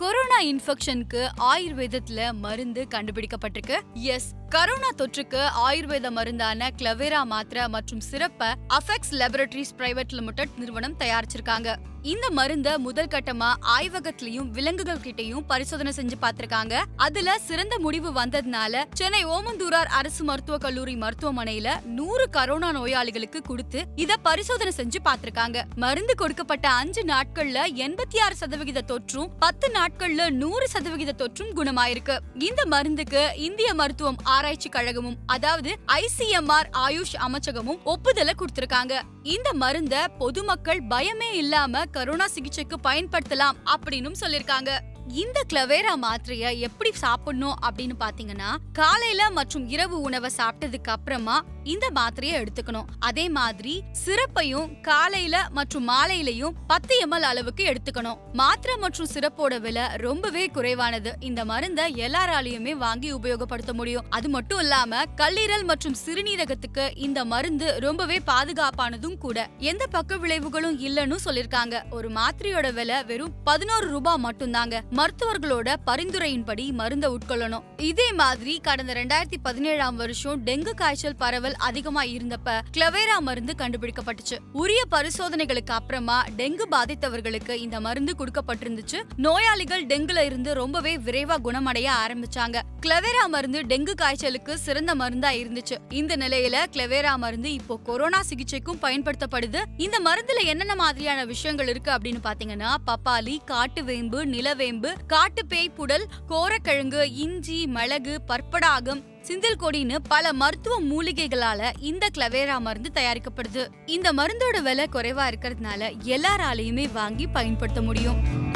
corona இன்ஃபெக்ஷனுக்கு ஆயுர்வேதத்துல மருந்து கண்டுபிடிக்கப்பட்டிருக்கு S corona தொற்றுக்கு ஆயுர்வேத மருந்தான கிளவேரா மாத்திரை மற்றும் சிறப்ப அஃபெக்ஸ் லேபரட்டரிஸ் பிரைவேட் லிமிடெட் நிறுவனம் தயாரிச்சிருக்காங்க இந்த மருந்த முதல் கட்டமா ஆய்வகத்திலயும் விலங்குகள் கிட்டயும் பரிசோதனை செஞ்சு பார்த்திருக்காங்க அதுல சிறந்த முடிவு வந்ததுனால சென்னை ஓமந்தூரார் அரசு மருத்துவக் கல்லூரி மருத்துவமனையில நூறு கரோனா நோயாளிகளுக்கு கொடுத்து இத பரிசோதனை செஞ்சு பார்த்திருக்காங்க மருந்து கொடுக்கப்பட்ட அஞ்சு நாட்கள்ல எண்பத்தி ஆறு சதவிகித தொற்றும் பத்து நாட்கள்ல நூறு சதவிகித தொற்றும் குணமாயிருக்கு இந்த மருந்துக்கு இந்திய மருத்துவம் ஆராய்ச்சி கழகமும் அதாவது ஐசிஎம்ஆர் ஆயுஷ் அமைச்சகமும் ஒப்புதலை கொடுத்திருக்காங்க இந்த மருந்த பொதுமக்கள் பயமே இல்லாம கரோனா சிகிச்சைக்கு பயன்படுத்தலாம் அப்படின்னு சொல்லிருக்காங்க இந்த கிளவேரா மாத்திரைய எப்படி சாப்பிடணும் அப்படின்னு பாத்தீங்கன்னா காலையில மற்றும் இரவு உணவை சாப்பிட்டதுக்கு அப்புறமா இந்த மாத்திரையை எடுத்துக்கணும் அதே மாதிரி சிறப்பையும் காலையில மற்றும் மாலையிலையும் பத்து எம்எல் அளவுக்கு எடுத்துக்கணும் மாத்திரை மற்றும் சிறப்போட விலை ரொம்பவே குறைவானது இந்த மருந்தை எல்லாராலையுமே வாங்கி உபயோகப்படுத்த முடியும் அது மட்டும் இல்லாம கல்லீரல் மற்றும் சிறுநீரகத்துக்கு இந்த மருந்து ரொம்பவே பாதுகாப்பானதும் கூட எந்த பக்க விளைவுகளும் இல்லைன்னு சொல்லிருக்காங்க ஒரு மாத்திரையோட விலை வெறும் பதினோரு ரூபாய் மட்டும்தாங்க மருத்துவர்களோட பரிந்துரையின்படி மருந்தை உட்கொள்ளணும் இதே மாதிரி கடந்த ரெண்டாயிரத்தி பதினேழாம் வருஷம் டெங்கு காய்ச்சல் பரவல் அதிகமா இருந்தப்ப கிளவேரா மருந்து கண்டுபிடிக்கப்பட்டுச்சு உரிய பரிசோதனைகளுக்கு அப்புறமா டெங்கு பாதித்தவர்களுக்கு இந்த மருந்து கொடுக்கப்பட்டிருந்துச்சு நோயாளிகள் டெங்குல இருந்து ரொம்பவே விரைவா குணமடைய ஆரம்பிச்சாங்க கிளவேரா மருந்து டெங்கு காய்ச்சலுக்கு சிறந்த மருந்தா இருந்துச்சு இந்த நிலையில கிளவேரா மருந்து இப்போ கொரோனா சிகிச்சைக்கும் பயன்படுத்தப்படுது இந்த மருந்துல என்னென்ன மாதிரியான விஷயங்கள் இருக்கு அப்படின்னு பாத்தீங்கன்னா பப்பாளி காட்டு வேம்பு நிலவேம்பு காட்டு பேய் புடல் கோரக்கிழங்கு இஞ்சி மிளகு பற்படாகம் சிந்தில் கொடின்னு பல மருத்துவ மூலிகைகளால இந்த கிளவேரா மருந்து தயாரிக்கப்படுது இந்த மருந்தோட விலை குறைவா இருக்கிறதுனால எல்லாராலையுமே வாங்கி பயன்படுத்த முடியும்